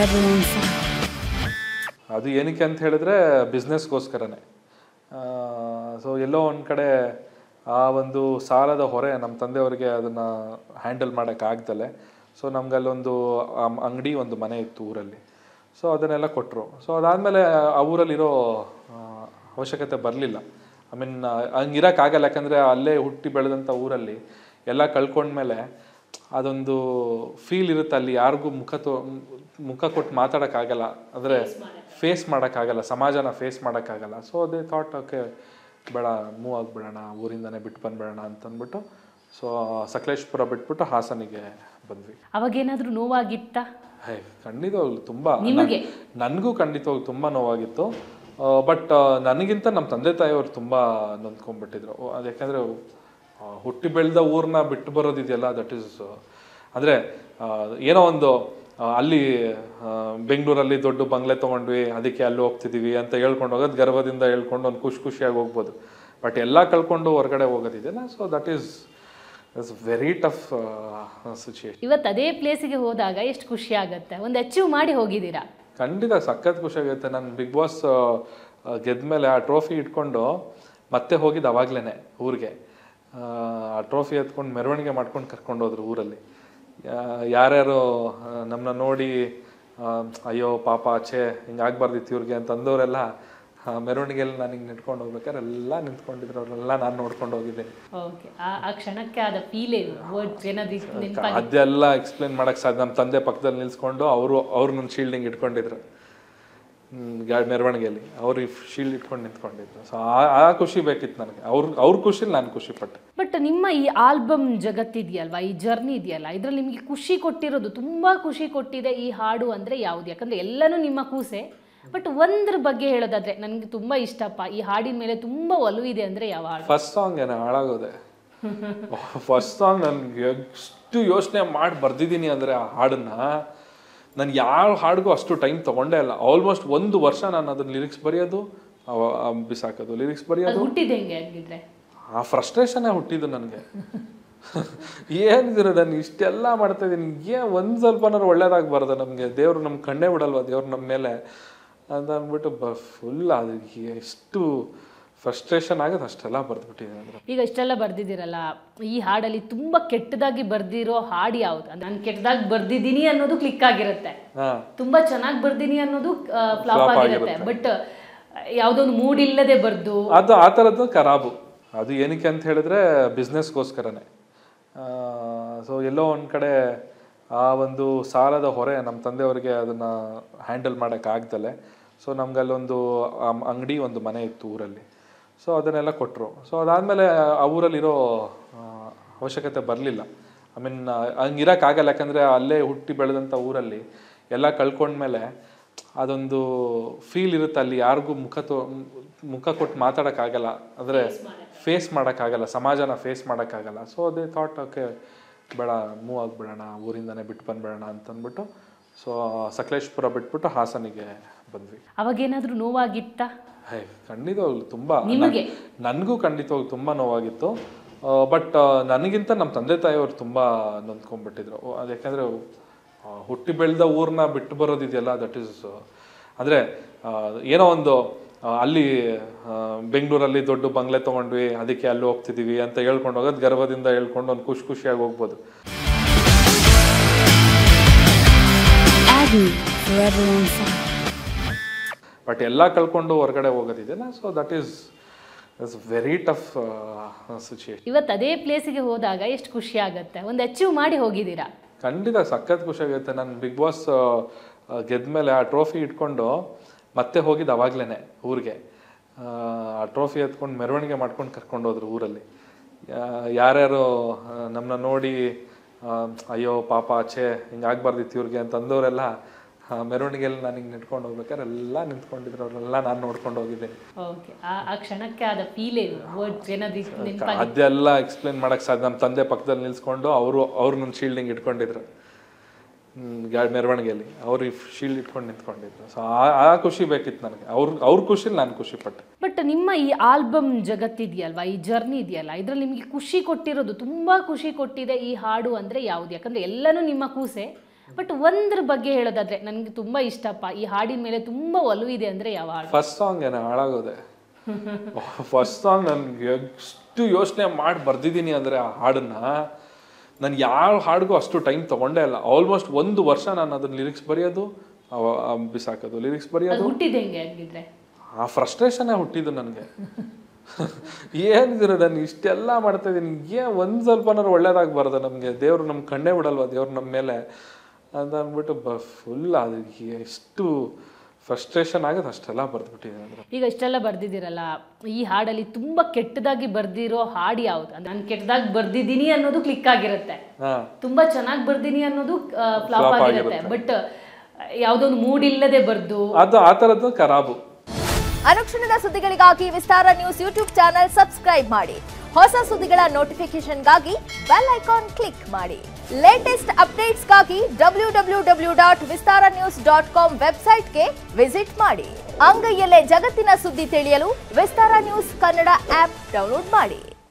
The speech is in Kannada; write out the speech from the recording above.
forever on fire. ಅದು ಏನಕ್ಕೆ ಅಂತ ಹೇಳಿದ್ರೆ ಬಿಸ್ನೆಸ್ಗೋಸ್ಕರನೇ ಸೊ ಎಲ್ಲೋ ಒಂದು ಕಡೆ ಆ ಒಂದು ಸಾಲದ ಹೊರೆ ನಮ್ಮ ತಂದೆಯವರಿಗೆ ಅದನ್ನು ಹ್ಯಾಂಡಲ್ ಮಾಡೋಕ್ಕಾಗ್ದಲೆ ಸೊ ನಮ್ಗೆ ಅಲ್ಲೊಂದು ಅಂಗಡಿ ಒಂದು ಮನೆ ಇತ್ತು ಊರಲ್ಲಿ ಸೊ ಅದನ್ನೆಲ್ಲ ಕೊಟ್ಟರು ಸೊ ಅದಾದಮೇಲೆ ಆ ಊರಲ್ಲಿರೋ ಆ, ಅವಶ್ಯಕತೆ ಬರಲಿಲ್ಲ ಐ ಮೀನ್ ಹಂಗಿರೋಕ್ಕಾಗಲ್ಲ ಯಾಕಂದರೆ ಅಲ್ಲೇ ಹುಟ್ಟಿ ಬೆಳೆದಂಥ ಊರಲ್ಲಿ ಎಲ್ಲ ಕಳ್ಕೊಂಡ್ಮೇಲೆ ಅದೊಂದು ಫೀಲ್ ಇರುತ್ತೆ ಅಲ್ಲಿ ಯಾರಿಗೂ ಮುಖ ತೋ ಮುಖ ಕೊಟ್ಟು ಮಾತಾಡೋಕ್ಕಾಗಲ್ಲ ಅಂದರೆ ಫೇಸ್ ಮಾಡೋಕ್ಕಾಗಲ್ಲ ಸಮಾಜನ ಫೇಸ್ ಮಾಡೋಕ್ಕಾಗಲ್ಲ ಸೊ ಅದೇ ಥಾಟ್ ಓಕೆ ಬೇಡ ಮೂವ್ ಆಗಿಬಿಡೋಣ ಊರಿಂದನೇ ಬಿಟ್ಟು ಬಂದ್ಬಿಡೋಣ ಅಂತಂದ್ಬಿಟ್ಟು ಸೊ ಸಕಲೇಶ್ಪುರ ಬಿಟ್ಬಿಟ್ಟು ಹಾಸನಿಗೆ ಬಂದ್ವಿ ಅವಾಗೇನಾದ್ರೂ ನೋವಾಗಿತ್ತಾ ಹೇ ಖಂಡಿತವಾಗ್ಲು ತುಂಬ ನಿಮಗೆ? ನನಗೂ ಖಂಡಿತವಾಗ್ಲು ತುಂಬ ನೋವಾಗಿತ್ತು ಬಟ್ ನನಗಿಂತ ನಮ್ಮ ತಂದೆ ತಾಯಿಯವರು ತುಂಬ ನೊಂದ್ಕೊಂಡ್ಬಿಟ್ಟಿದ್ರು ಅದು ಯಾಕಂದರೆ ಹುಟ್ಟಿ ಬೆಳೆದ ಊರನ್ನ ಬಿಟ್ಟು ಬರೋದಿದೆಯಲ್ಲ ದಟ್ ಈಸ್ ಅಂದರೆ ಏನೋ ಒಂದು ಆ, ಅಲ್ಲಿ ಆ, ಬೆಂಗಳೂರಲ್ಲಿ ದೊಡ್ಡ ಬಂಗ್ಲೆ ತೊಗೊಂಡ್ವಿ ಅದಕ್ಕೆ ಅಲ್ಲಿ ಹೋಗ್ತಿದ್ದೀವಿ ಅಂತ ಹೇಳ್ಕೊಂಡು ಹೋಗೋದು ಗರ್ವದಿಂದ ಹೇಳ್ಕೊಂಡು ಒಂದು ಖುಷಿ ಖುಷಿಯಾಗಿ ಹೋಗ್ಬೋದು ಬಟ್ ಎಲ್ಲ ಕಳ್ಕೊಂಡು ಹೊರಗಡೆ ಹೋಗೋದಿದೆಯಲ್ಲ so that is is very tough situation ಇವತ್ತು ಅದೇ ಪ್ಲೇಸಿಗೆ ಹೋದಾಗ ಎಷ್ಟು ಖುಷಿ ಆಗುತ್ತೆ ಒಂದು ಅಚೀವ್ ಮಾಡಿ ಹೋಗಿದ್ದೀರಾ ಖಂಡಿತ ಸಖತ್ ಖುಷಿಯಾಗುತ್ತೆ ನಾನು ಬಿಗ್ ಬಾಸ್ ಗೆದ್ಮೇಲೆ ಆ ಟ್ರೋಫಿ ಇಟ್ಕೊಂಡು ಮತ್ತೆ ಹೋಗಿದ್ದು ಅವಾಗ್ಲೇ ಊರಿಗೆ ಆ ಟ್ರೋಫಿ ಎತ್ಕೊಂಡು ಮೆರವಣಿಗೆ ಮಾಡ್ಕೊಂಡು ಕರ್ಕೊಂಡು ಹೋದ್ರು ಊರಲ್ಲಿ ಯಾ- ಯಾರ್ಯಾರು ನಮ್ಮನ್ನ ನೋಡಿ ಆ, ಅಯ್ಯೋ ಪಾಪ ಆಚೆ ಹಿಂಗಾಗ್ಬಾರ್ದಿತ್ತು ಇವ್ರಿಗೆ ಅಂತ ಅಂದವರೆಲ್ಲ ಮೆರವಣಿಗೆಯಲ್ಲಿ ನಾನು ಹಿಂಗೆ ನಿಂತ್ಕೊಂಡು ಹೋಗ್ಬೇಕಾದ್ರೆ ಎಲ್ಲ ನಿಂತ್ಕೊಂಡಿದ್ರು ಅವರೆಲ್ಲ ನಾನು ನೋಡ್ಕೊಂಡು ಹೋಗಿದ್ದೀನಿ ಓಕೆ ಆ ಆ ಕ್ಷಣಕ್ಕೆ ಆದ ಫೀಲ್ ಏನು ವರ್ಡ್ಸ್ ಏನಾದ್ರು ನೆನಪಾಗಿ ಅದೆಲ್ಲ ಎಕ್ಸ್ಪ್ಲೇನ್ ಮಾಡಕ್ ಸಾಧ್ಯ ನಮ್ಮ ತಂದೆ ಪಕ್ಕದಲ್ಲಿ ನಿಲ್ಸ್ಕೊಂಡು ಅವರು ಅವ್ರು ನನ್ನ ಶೀಲ್ಡಿಂಗ್ ಇಟ್ಕೊಂಡಿದ್ರು ಹ್ಮ್, ಗಾಡಿ ಮೆರವಣಿಗೆಯಲ್ಲಿ ಅವ್ರು ಶೀಲ್ಡ್ ಇಟ್ಕೊಂಡು ನಿಂತ್ಕೊಂಡಿದ್ರು ಸೊ ಆ ಖುಷಿ ಬೇಕಿತ್ತು ನನಗೆ ಅವ್ರ ಅವ್ರ ಖುಷಿಲಿ ನಾನು ಖುಷಿ ಪಟ್ಟೆ ಬಟ್ ನಿಮ್ಮ ಈ ಆಲ್ಬಮ್ ಜಗತ್ತಿದೆಯಲ್ವಾ ಈ ಜರ್ನಿ ಇದೆಯಲ್ಲ ಇದ್ರಲ್ಲಿ ನಿಮಗೆ ಖುಷಿ ಕೊಟ್ಟಿರೋದು ತುಂಬಾ ಖುಷಿ ಕೊಟ್ಟಿದೆ ಈ ಹಾಡು ಅಂದ್ರೆ ಯಾವುದು ಯಾಕಂದ್ರೆ ಎಲ್ಲನೂ ನಿಮ್ಮ ಕೂಸೆ ಬಟ್ ಒಂದ್ರ ಬಗ್ಗೆ ಹೇಳೋದಾದ್ರೆ ನನಗೆ ತುಂಬಾ ಇಷ್ಟಪ್ಪ ಈ ಹಾಡಿನ ಮೇಲೆ ತುಂಬಾ ಒಲವಿದೆ ಅಂದ್ರೆ ಯಾವ ಹಾಡು ಫಸ್ಟ್ ಸಾಂಗ್ ಏನೋ ಹಾಳಾಗೋದೆ ಫಸ್ಟ್ ಸಾಂಗ್ ನನ್ಗೆ ಎಷ್ಟು ಯೋಚನೆ ಮಾಡಿ ಬರ್ದಿದ್ದೀನಿ ಅಂದರೆ ಆ ಹಾಡನ್ನ ನಾನು ಯಾವ ಹಾಡಿಗೂ ಅಷ್ಟು ಟೈಮ್ ತೊಗೊಂಡೇ ಇಲ್ಲ ಆಲ್ಮೋಸ್ಟ್ ಒಂದು ವರ್ಷ ನಾನು ಅದನ್ನ ಲಿರಿಕ್ಸ್ ಬರೆಯೋದು ಅವ- ಆ ಬಿಸಾಕೋದು ಲಿರಿಕ್ಸ್ ಬರೆಯೋದು ಅದು ಹುಟ್ಟಿದೆ ಹೆಂಗೆ ಹಂಗಿದ್ರೆ ಆ ಫ್ರಸ್ಟ್ರೇಷನ್ನೇ ಹುಟ್ಟಿದ್ದು ನನಗೆ ಏನಿದ್ರು ನಾನು ಇಷ್ಟೆಲ್ಲ ಮಾಡ್ತಾ ಇದ್ದೀನಿ ಏನ್ ಒಂದು ಸ್ವಲ್ಪನಾರು ಒಳ್ಳೇದಾಗಬಾರ್ದು ನಮಗೆ ದೇವ್ರು ನಮ್ಮ ಕಣ್ಣೇ ಬಿಡಲ್ವಾ ದೇವ್ರು ನಮ್ಮ ಮೇಲೆ ಅಂತ ಅಂದ್ಬಿಟ್ಟು ಬ ಫುಲ್ ಅದು ಎಷ್ಟು ಫ್ರಸ್ಟ್ರೇಷನ್ ಆಗೋದು ಅಷ್ಟೆಲ್ಲ ಬರೆದ್ಬಿಟ್ಟಿದ್ದೀನಿ ಅಂದ್ರೆ ಈಗ ಇಷ್ಟೆಲ್ಲ ಬರ್ದಿದ್ದೀರಲ್ಲ ಈ ಹಾಡಲ್ಲಿ ತುಂಬಾ ಕೆಟ್ಟದಾಗಿ ಬರ್ದಿರೋ ಹಾಡು ಯಾವುದು ನಾನು ಕೆಟ್ಟದಾಗಿ ಬರ್ದಿದ್ದೀನಿ ಅನ್ನೋದು ಕ್ಲಿಕ್ ಆಗಿರುತ್ತೆ ಹಾಂ ತುಂಬಾ ಚೆನ್ನಾಗಿ ಬರ್ದಿನಿ ಅನ್ನೋದು ಫ್ಲಾಪ್ ಆಗಿರುತ್ತೆ ಬಟ್ ಯಾವುದೋ ಒಂದು ಮೂಡ್ ಇಲ್ಲದೆ ಬರ್ದು ಅದು ಆ ಥರದ್ದು ಖರಾಬು ಅದು ಏನಕ್ಕೆ ಅಂತ ಹೇಳಿದ್ರೆ ಬಿಸ್ನೆಸ್ಗೋಸ್ಕರನೇ ಸೊ ಎಲ್ಲೋ ಒಂದು ಕಡೆ ಆ ಒಂದು ಸಾಲದ ಹೊರೆ ನಮ್ಮ ತಂದೆಯವರಿಗೆ ಅದನ್ನು ಹ್ಯಾಂಡಲ್ ಮಾಡೋಕ್ಕಾಗ್ದಲೆ ಸೊ ನಮ್ಗೆ ಅಲ್ಲೊಂದು ಅಮ್- ಅಂಗಡಿ ಒಂದು ಮನೆ ಇತ್ತು ಊರಲ್ಲಿ ಸೊ ಅದನ್ನೆಲ್ಲ ಕೊಟ್ಟರು ಸೊ ಅದಾದಮೇಲೆ ಆ ಊರಲ್ಲಿರೋ ಆ, ಅವಶ್ಯಕತೆ ಬರಲಿಲ್ಲ ಐ ಮೀನ್ ಹಂಗಿರೋಕ್ಕಾಗಲ್ಲ ಯಾಕಂದರೆ ಅಲ್ಲೇ ಹುಟ್ಟಿ ಬೆಳೆದಂಥ ಊರಲ್ಲಿ ಎಲ್ಲ ಕಳ್ಕೊಂಡ್ಮೇಲೆ ಅದೊಂದು ಫೀಲ್ ಇರುತ್ತೆ ಅಲ್ಲಿ ಯಾರಿಗೂ ಮುಖ ತೋ ಮುಖ ಕೊಟ್ಟು ಮಾತಾಡೋಕ್ಕಾಗಲ್ಲ ಅಂದರೆ ಫೇಸ್ ಮಾಡೋಕ್ಕಾಗಲ್ಲ ಸಮಾಜನ ಫೇಸ್ ಮಾಡೋಕ್ಕಾಗಲ್ಲ ಸೊ ಅದೇ ಥಾಟ್ ಓಕೆ ಬೇಡ ಮೂವ್ ಆಗಿಬಿಡೋಣ ಊರಿಂದನೇ ಬಿಟ್ಟು ಬಂದ್ಬಿಡೋಣ ಅಂತಂದ್ಬಿಟ್ಟು ಸೊ ಸಕಲೇಶ್ಪುರ ಬಿಟ್ಬಿಟ್ಟು ಹಾಸನಿಗೆ ಬಂದ್ವಿ ಅವಾಗೇನಾದ್ರೂ ನೋವಾಗಿತ್ತಾ ಹೇ ಖಂಡಿತವಾಗ್ಲು ತುಂಬ ನಿಮಗೆ? ನನಗೂ ಖಂಡಿತವಾಗ್ಲು ತುಂಬ ನೋವಾಗಿತ್ತು ಬಟ್ ನನಗಿಂತ ನಮ್ಮ ತಂದೆ ತಾಯಿಯವರು ತುಂಬ ನೊಂದ್ಕೊಂಡ್ಬಿಟ್ಟಿದ್ರು ಅದು ಯಾಕಂದರೆ ಹುಟ್ಟಿ ಬೆಳೆದ ಊರನ್ನ ಬಿಟ್ಟು ಬರೋದಿದೆಯಲ್ಲ ದಟ್ ಈಸ್ ಅಂದರೆ ಏನೋ ಒಂದು ಆ, ಅಲ್ಲಿ ಆ, ಬೆಂಗಳೂರಲ್ಲಿ ದೊಡ್ಡ ಬಂಗ್ಲೆ ತೊಗೊಂಡ್ವಿ ಅದಕ್ಕೆ ಅಲ್ಲಿ ಹೋಗ್ತಿದ್ದೀವಿ ಅಂತ ಹೇಳ್ಕೊಂಡು ಹೋಗೋದು ಗರ್ವದಿಂದ ಹೇಳ್ಕೊಂಡು ಒಂದು ಖುಷಿ ಖುಷಿಯಾಗಿ ಹೋಗ್ಬೋದು Agony forever on fire. But ಎಲ್ಲ ಕಳ್ಕೊಂಡು ಹೊರಗಡೆ ಹೋಗೋದಿದೆಯಲ್ಲ so that is is very tough situation ಇವತ್ತು ಅದೇ ಪ್ಲೇಸಿಗೆ ಹೋದಾಗ ಎಷ್ಟು ಖುಷಿ ಆಗುತ್ತೆ ಒಂದು ಅಚೀವ್ ಮಾಡಿ ಹೋಗಿದ್ದೀರಾ ಖಂಡಿತ ಸಖತ್ ಖುಷಿಯಾಗುತ್ತೆ ನಾನು ಬಿಗ್ ಬಾಸ್ ಗೆದ್ಮೇಲೆ ಆ ಟ್ರೋಫಿ ಇಟ್ಕೊಂಡು ಮತ್ತೆ ಹೋಗಿದ್ದು ಅವಾಗ್ಲೇ ಊರಿಗೆ ಆ, ಆ ಟ್ರೋಫಿ ಎತ್ಕೊಂಡು ಮೆರವಣಿಗೆ ಮಾಡ್ಕೊಂಡು ಕರ್ಕೊಂಡು ಹೋದ್ರು ಊರಲ್ಲಿ ಯಾ- ಯಾರ್ಯಾರು ಆ, ನಮ್ಮನ್ನ ನೋಡಿ ಆ, ಅಯ್ಯೋ ಪಾಪ ಆಚೆ ಹಿಂಗಾಗ್ಬಾರ್ದಿತ್ತು ಇವ್ರಿಗೆ ಅಂತ ಅಂದವರೆಲ್ಲ ಆ, ಮೆರವಣಿಗೆಯಲ್ಲಿ ನಾನು ಹಿಂಗೆ ನಿಂತ್ಕೊಂಡು ಹೋಗ್ಬೇಕಾದ್ರೆ ಎಲ್ಲ ನಿಂತ್ಕೊಂಡಿದ್ರು ಅವರೆಲ್ಲ ನಾನು ನೋಡ್ಕೊಂಡು ಹೋಗಿದ್ದೀನಿ ಓಕೆ ಆ ಆ ಕ್ಷಣಕ್ಕೆ ಆದ ಫೀಲ್ ಏನು ವರ್ಡ್ಸ್ ಏನಾದ್ರು ನೆನಪಾಗಿ ಅದೆಲ್ಲ ಎಕ್ಸ್ಪ್ಲೇನ್ ಮಾಡಕ್ ಸಾಧ್ಯ ನಮ್ಮ ತಂದೆ ಪಕ್ಕದಲ್ಲಿ ನಿಲ್ಸ್ಕೊಂಡು ಅವರು ಅವ್ರು ನನ್ನ ಶೀಲ್ಡಿಂಗ್ ಇಟ್ಕೊಂಡಿದ್ರು ಹ್ಮ್, ಗಾಡಿ ಮೆರವಣಿಗೆಯಲ್ಲಿ ಅವ್ರು ಶೀಲ್ಡ್ ಇಟ್ಕೊಂಡು ನಿಂತ್ಕೊಂಡಿದ್ರು ಸೊ ಆ ಖುಷಿ ಬೇಕಿತ್ತು ನನಗೆ ಅವ್ರ ಅವ್ರ ಖುಷಿಲಿ ನಾನು ಖುಷಿ ಪಟ್ಟೆ ಬಟ್ ನಿಮ್ಮ ಈ ಆಲ್ಬಮ್ ಜಗತ್ತಿದೆಯಲ್ವಾ ಈ ಜರ್ನಿ ಇದೆಯಲ್ಲ ಇದ್ರಲ್ಲಿ ನಿಮಗೆ ಖುಷಿ ಕೊಟ್ಟಿರೋದು ತುಂಬಾ ಖುಷಿ ಕೊಟ್ಟಿದೆ ಈ ಹಾಡು ಅಂದ್ರೆ ಯಾವುದು ಯಾಕಂದ್ರೆ ಎಲ್ಲನೂ ನಿಮ್ಮ ಕೂಸೆ ಬಟ್ ಒಂದ್ರ ಬಗ್ಗೆ ಹೇಳೋದಾದ್ರೆ ನನಗೆ ತುಂಬಾ ಇಷ್ಟಪ್ಪ ಈ ಹಾಡಿನ ಮೇಲೆ ತುಂಬಾ ಒಲವು ಇದೆ ಅಂದ್ರೆ ಯಾವ ಹಾಡು ಫಸ್ಟ್ ಸಾಂಗ್ ಏನೋ ಹಾಳಾಗೋದೆ ಫಸ್ಟ್ ಸಾಂಗ್ ನನ್ಗೆ ಎಷ್ಟು ಯೋಚನೆ ಮಾಡಿ ಬರ್ದಿದ್ದೀನಿ ಅಂದರೆ ಆ ಹಾಡನ್ನ ನಾನು ಯಾವ ಹಾಡಿಗೂ ಅಷ್ಟು ಟೈಮ್ ತೊಗೊಂಡೇ ಇಲ್ಲ ಆಲ್ಮೋಸ್ಟ್ ಒಂದು ವರ್ಷ ನಾನು ಅದನ್ನ ಲಿರಿಕ್ಸ್ ಬರೆಯೋದು ಅವ- ಆ ಬಿಸಾಕೋದು ಲಿರಿಕ್ಸ್ ಬರೆಯೋದು ಅದು ಹುಟ್ಟಿದೆ ಹೆಂಗೆ ಹಂಗಿದ್ರೆ ಆ ಫ್ರಸ್ಟ್ರೇಷನ್ನೇ ಹುಟ್ಟಿದ್ದು ನನಗೆ ಏನಿದ್ರು ನಾನು ಇಷ್ಟೆಲ್ಲ ಮಾಡ್ತಾ ಇದ್ದೀನಿ ಏನ್ ಒಂದು ಸ್ವಲ್ಪನಾರು ಒಳ್ಳೇದಾಗಿ ಬರೋದು ನಮಗೆ ದೇವ್ರು ನಮ್ಮ ಕಣ್ಣೇ ಬಿಡಲ್ವಾ ದೇವ್ರು ನಮ್ಮ ಮೇಲೆ ಅಂತ ಅಂದ್ಬಿಟ್ಟು ಬ ಫುಲ್ ಅದು ಎಷ್ಟು ಫ್ರಸ್ಟ್ರೇಷನ್ ಆಗೋದು ಅಷ್ಟೆಲ್ಲ ಬರೆದ್ಬಿಟ್ಟಿದ್ದೀನಿ ಅಂದರೆ ಈಗ ಇಷ್ಟೆಲ್ಲ ಬರ್ದಿದ್ದೀರಲ್ಲ ಈ ಹಾಡಲ್ಲಿ ತುಂಬಾ ಕೆಟ್ಟದಾಗಿ ಬರ್ದಿರೋ ಹಾಡು ಯಾವ್ದು ನಾನು ಕೆಟ್ಟದಾಗಿ ಬರ್ದಿದ್ದೀನಿ ಅನ್ನೋದು ಕ್ಲಿಕ್ ಆಗಿರುತ್ತೆ ಹಾಂ ತುಂಬಾ ಚೆನ್ನಾಗಿ ಬರ್ದೀನಿ ಅನ್ನೋದು ಫ್ಲಾಪ್ ಆಗಿರುತ್ತೆ ಬಟ್ ಯಾವುದೋ ಒಂದು ಮೂಡ್ ಇಲ್ಲದೆ ಬರ್ದು ಅದು ಆ ಥರದ್ದು ಖರಾಬು ಅನುಕ್ಷಣದ ಸುದ್ದಿಗಳಿಗಾಗಿ Vistara news YouTube channel subscribe ಮಾಡಿ ಹೊಸ ಸುದ್ದಿಗಳ ನೋಟಿಫಿಕೇಶನ್ಗಾಗಿ ಬೆಲ್ ಐಕಾನ್ ಕ್ಲಿಕ್ ಮಾಡಿ ಲೇಟೆಸ್ಟ್ ಅಪ್ಡೇಟ್ಸ್ಗಾಗಿ W W W dot Vistara news dot com ವೆಬ್ಸೈಟ್ಗೆ ವಿಸಿಟ್ ಮಾಡಿ ಅಂಗೈಯಲ್ಲೇ ಜಗತ್ತಿನ ಸುದ್ದಿ ತಿಳಿಯಲು Vistara news Kannada app download ಮಾಡಿ